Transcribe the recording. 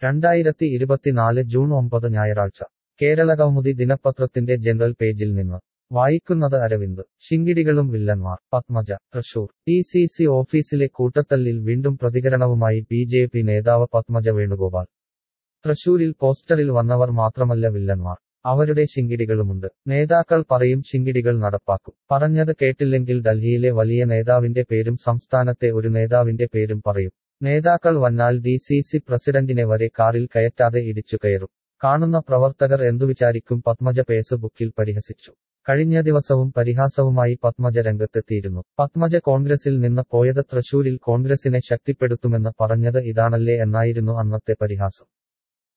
രണ്ടായിരത്തി ഇരുപത്തിനാല് ജൂൺ ഒമ്പത് ഞായറാഴ്ച കേരളകൗമുദി ദിനപത്രത്തിന്റെ ജനറൽ പേജിൽ നിന്ന് വായിക്കുന്നത് അരവിന്ദ് ശിങ്കിടികളും വില്ലന്മാർ Padmaja Thrissur D C C ഓഫീസിലെ കൂട്ടത്തല്ലിൽ വീണ്ടും പ്രതികരണവുമായി ബി ജെ പി നേതാവ് പത്മജ വേണുഗോപാൽ തൃശൂരിൽ പോസ്റ്ററിൽ വന്നവർ മാത്രമല്ല വില്ലന്മാർ അവരുടെ ശിങ്കിടികളുമുണ്ട് നേതാക്കൾ പറയും ശിങ്കിടികൾ നടപ്പാക്കും പറഞ്ഞത് കേട്ടില്ലെങ്കിൽ ഡൽഹിയിലെ വലിയ നേതാവിന്റെ പേരും സംസ്ഥാനത്തെ ഒരു നേതാവിന്റെ പേരും പറയും നേതാക്കൾ വന്നാൽ ഡി സി സി പ്രസിഡന്റിനെ വരെ കാറിൽ കയറ്റാതെ ഇടിച്ചു കയറും കാണുന്ന പ്രവർത്തകർ എന്തു വിചാരിക്കും പത്മജ ഫേസ്ബുക്കിൽ പരിഹസിച്ചു കഴിഞ്ഞ ദിവസവും പരിഹാസവുമായി പത്മജ രംഗത്തെത്തിയിരുന്നു പത്മജ കോൺഗ്രസിൽ നിന്ന് പോയത് തൃശൂരിൽ കോൺഗ്രസിനെ ശക്തിപ്പെടുത്തുമെന്ന് പറഞ്ഞത് ഇതാണല്ലേ എന്നായിരുന്നു അന്നത്തെ പരിഹാസം